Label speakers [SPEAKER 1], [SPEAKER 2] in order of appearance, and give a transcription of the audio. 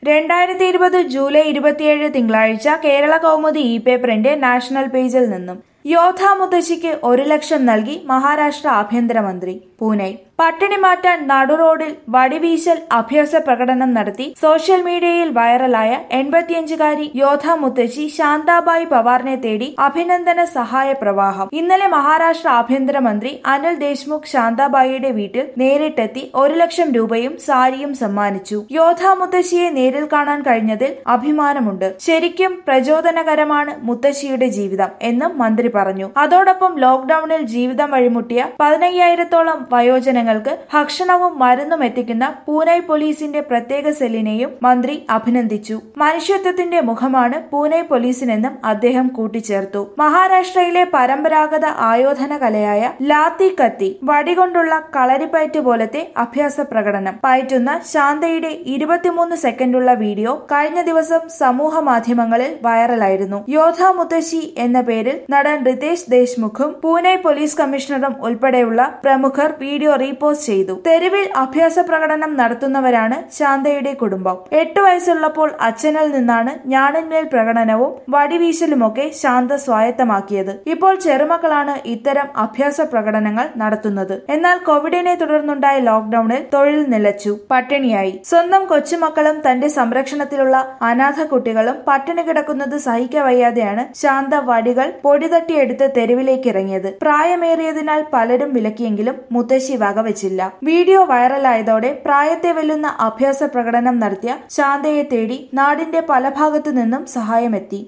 [SPEAKER 1] രണ്ടായിരത്തി ഇരുപത് ജൂലൈ ഇരുപത്തിയേഴ് തിങ്കളാഴ്ച കേരള കൗമുദി ഇ പേപ്പറിന്റെ നാഷണൽ പേജിൽ നിന്നും യോധ മുത്തശ്ശിക്ക് ഒരു ലക്ഷം നൽകി മഹാരാഷ്ട്ര ആഭ്യന്തരമന്ത്രി പൂനെ പട്ടിണി മാറ്റാൻ നടുറോഡിൽ വടിവീശൽ അഭ്യാസ പ്രകടനം നടത്തി സോഷ്യൽ മീഡിയയിൽ വൈറലായ എൺപത്തിയഞ്ചുകാരി യോധ മുത്തശ്ശി ശാന്താബായി പവാറിനെ തേടി അഭിനന്ദന സഹായ പ്രവാഹം ഇന്നലെ മഹാരാഷ്ട്ര ആഭ്യന്തരമന്ത്രി അനിൽ ദേശ്മുഖ് ശാന്താബായിയുടെ വീട്ടിൽ നേരിട്ടെത്തി ഒരു ലക്ഷം രൂപയും സാരിയും സമ്മാനിച്ചു യോധ മുത്തശ്ശിയെ നേരിൽ കാണാൻ കഴിഞ്ഞതിൽ അഭിമാനമുണ്ട് ശരിക്കും പ്രചോദനകരമാണ് മുത്തശ്ശിയുടെ ജീവിതം എന്നും മന്ത്രി പറഞ്ഞു അതോടൊപ്പം ലോക്ഡൌണിൽ ജീവിതം വഴിമുട്ടിയ പതിനയ്യായിരത്തോളം വയോജനങ്ങൾക്ക് ഭക്ഷണവും മരുന്നും എത്തിക്കുന്ന പൂനെ പോലീസിന്റെ പ്രത്യേക സെല്ലിനെയും മന്ത്രി അഭിനന്ദിച്ചു മനുഷ്യത്വത്തിന്റെ മുഖമാണ് പൂനെ പോലീസിനെന്നും അദ്ദേഹം കൂട്ടിച്ചേർത്തു മഹാരാഷ്ട്രയിലെ പരമ്പരാഗത ആയോധന കലയായ ലാത്തി കത്തി വടികൊണ്ടുള്ള കളരിപ്പയറ്റ് പോലത്തെ അഭ്യാസ പ്രകടനം പയറ്റുന്ന ശാന്തയുടെ ഇരുപത്തിമൂന്ന് സെക്കൻഡുള്ള വീഡിയോ കഴിഞ്ഞ ദിവസം സമൂഹ മാധ്യമങ്ങളിൽ വൈറലായിരുന്നു യോധ മുത്തശ്ശി എന്ന പേരിൽ നടൻ റിതേഷ് ദേശ്മുഖും പൂനെ പോലീസ് കമ്മീഷണറും ഉൾപ്പെടെയുള്ള പ്രമുഖർ വീഡിയോ റീപോസ്റ്റ് ചെയ്തു തെരുവിൽ അഭ്യാസ പ്രകടനം നടത്തുന്നവരാണ് ശാന്തയുടെ കുടുംബം എട്ട് വയസ്സുള്ളപ്പോൾ അച്ഛനിൽ നിന്നാണ് ഞാണിന്മേൽ പ്രകടനവും വടിവീശലുമൊക്കെ ശാന്ത സ്വായത്തമാക്കിയത് ഇപ്പോൾ ചെറുമക്കളാണ് ഇത്തരം അഭ്യാസ പ്രകടനങ്ങൾ നടത്തുന്നത് എന്നാൽ കോവിഡിനെ തുടർന്നുണ്ടായ ലോക്ഡൌണിൽ തൊഴിൽ നിലച്ചു പട്ടിണിയായി സ്വന്തം കൊച്ചുമക്കളും തന്റെ സംരക്ഷണത്തിലുള്ള അനാഥ കുട്ടികളും പട്ടിണി കിടക്കുന്നത് സഹിക്കവയ്യാതെയാണ് ശാന്ത വടികൾ പൊടിതട്ടിയെടുത്ത് തെരുവിലേക്ക് ഇറങ്ങിയത് പ്രായമേറിയതിനാൽ പലരും വിലക്കിയെങ്കിലും മുത്തശ്ശി വകവെച്ചില്ല വീഡിയോ വൈറലായതോടെ പ്രായത്തെ വെല്ലുന്ന അഭ്യാസ പ്രകടനം നടത്തിയ ശാന്തയെ തേടി നാടിന്റെ പല ഭാഗത്തു നിന്നും സഹായമെത്തി